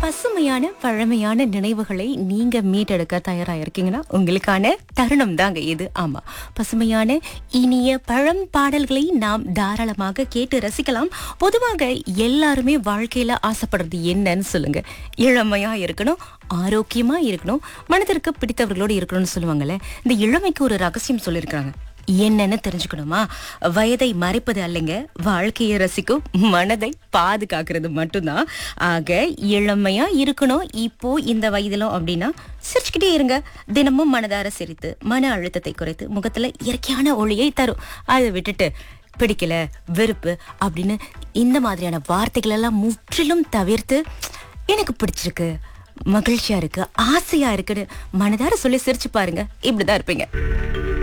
பசுமையான பழமையான நினைவுகளை நீங்க மீட்டெடுக்க தயாரா இருக்கீங்கன்னா உங்களுக்கான தருணம் தாங்க இது ஆமா பசுமையான இனிய பழம் பாடல்களை நாம் தாராளமாக கேட்டு ரசிக்கலாம் பொதுவாக எல்லாருமே வாழ்க்கையில ஆசைப்படுறது என்னன்னு சொல்லுங்க இளமையா இருக்கணும் ஆரோக்கியமா இருக்கணும் மனதிற்கு பிடித்தவர்களோடு இருக்கணும்னு சொல்லுவாங்கல்ல இந்த இளமைக்கு ஒரு ரகசியம் சொல்லியிருக்காங்க என்னன்னு தெரிஞ்சுக்கணுமா வயதை மறைப்பது அல்லங்க வாழ்க்கையை ரசிக்கும் மனதை பாதுகாக்கிறது மட்டும்தான் ஆக இளமையா இருக்கணும் இப்போ இந்த வயதிலும் அப்படின்னா சிரிச்சுக்கிட்டே இருங்க தினமும் மனதார சிரித்து மன அழுத்தத்தை குறைத்து முகத்துல இயற்கையான ஒளியை தரும் அதை விட்டுட்டு பிடிக்கல வெறுப்பு அப்படின்னு இந்த மாதிரியான வார்த்தைகள் எல்லாம் முற்றிலும் தவிர்த்து எனக்கு பிடிச்சிருக்கு மகிழ்ச்சியா இருக்கு ஆசையா இருக்குன்னு மனதார சொல்லி சிரிச்சு பாருங்க இப்படிதான் இருப்பீங்க